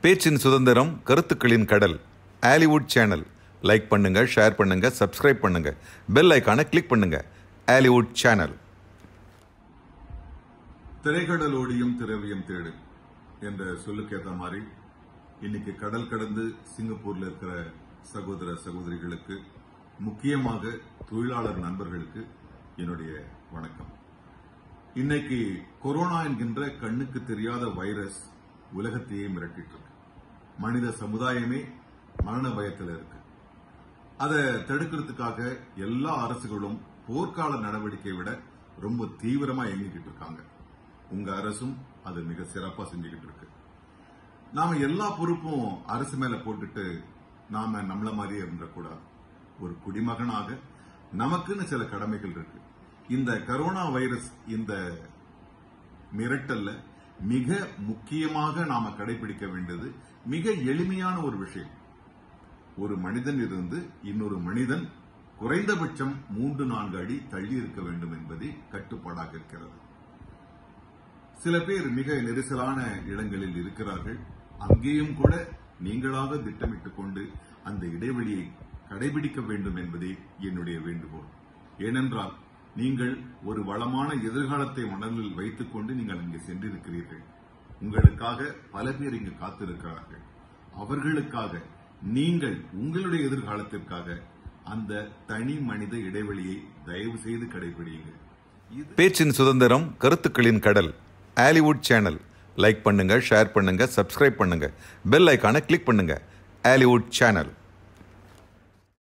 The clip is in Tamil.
பேச்சின் சுதந்திரம் கருத்துக்களின் கடல் ஆலிவுட் சேனல் லைக் பண்ணுங்க ஷேர் பண்ணுங்க சப்ஸ்கிரைப் பண்ணுங்க பெல் ஐக்கானை கிளிக் பண்ணுங்க ஆலிவுட் சேனல் திரைக்கடல் ஓடியும் திரவியம் தேடு என்ற சொல்லுக்கு ஏற்ற மாதிரி இன்னைக்கு கடல் கடந்து சிங்கப்பூர்ல இருக்கிற சகோதர சகோதரிகளுக்கு முக்கியமாக தொழிலாளர் நண்பர்களுக்கு என்னுடைய வணக்கம் இன்னைக்கு கொரோனா என்கின்ற கண்ணுக்கு தெரியாத வைரஸ் உலகத்தையே மிரட்டிட்டு இருக்கு மனித சமுதாயமே மரண பயத்தில் இருக்கு அதை தடுக்கிறதுக்காக எல்லா அரசுகளும் போர்க்கால நடவடிக்கையை விட ரொம்ப தீவிரமா இயங்கிக்கிட்டு இருக்காங்க உங்க அரசும் அது மிக சிறப்பா செஞ்சுக்கிட்டு இருக்கு நாம எல்லா பொறுப்பும் அரசு மேல போட்டுட்டு நாம நம்மள மாதிரியே இருந்துடக்கூடாது ஒரு குடிமகனாக நமக்குன்னு சில கடமைகள் இருக்கு இந்த கரோனா வைரஸ் இந்த மிரட்டல்ல மிக முக்கியமாக நாம கடைபிடிக்க வேண்டியது மிக எளிமையான ஒரு விஷயம் ஒரு மனிதன் இருந்து இன்னொரு மனிதன் குறைந்தபட்சம் மூன்று நான்கு அடி தள்ளி இருக்க வேண்டும் என்பதே கட்டுப்பாடாக இருக்கிறது சில பேர் மிக நெரிசலான இடங்களில் இருக்கிறார்கள் அங்கேயும் கூட நீங்களாக திட்டமிட்டுக் கொண்டு அந்த இடைவெளியை கடைபிடிக்க வேண்டும் என்பதே என்னுடைய வேண்டுகோள் ஏனென்றால் நீங்கள் ஒரு வளமான எதிர்காலத்தை மனதில் வைத்துக் கொண்டு நீங்கள் அங்கே சென்றிருக்கிறீர்கள் உங்களுக்காக பல பேர் இங்கு காத்திருக்கிறார்கள் அவர்களுக்காக நீங்கள் உங்களுடைய எதிர்காலத்திற்காக அந்த தனி மனித இடைவெளியை தயவு செய்து கடைபிடியுங்கள் பேச்சின் சுதந்திரம் கருத்துக்களின் கடல் ஆலிவுட் சேனல் லைக் பண்ணுங்க ஷேர் பண்ணுங்க சப்ஸ்கிரைப் பண்ணுங்க பெல் ஐக்கானை கிளிக் பண்ணுங்க ஆலிவுட் சேனல்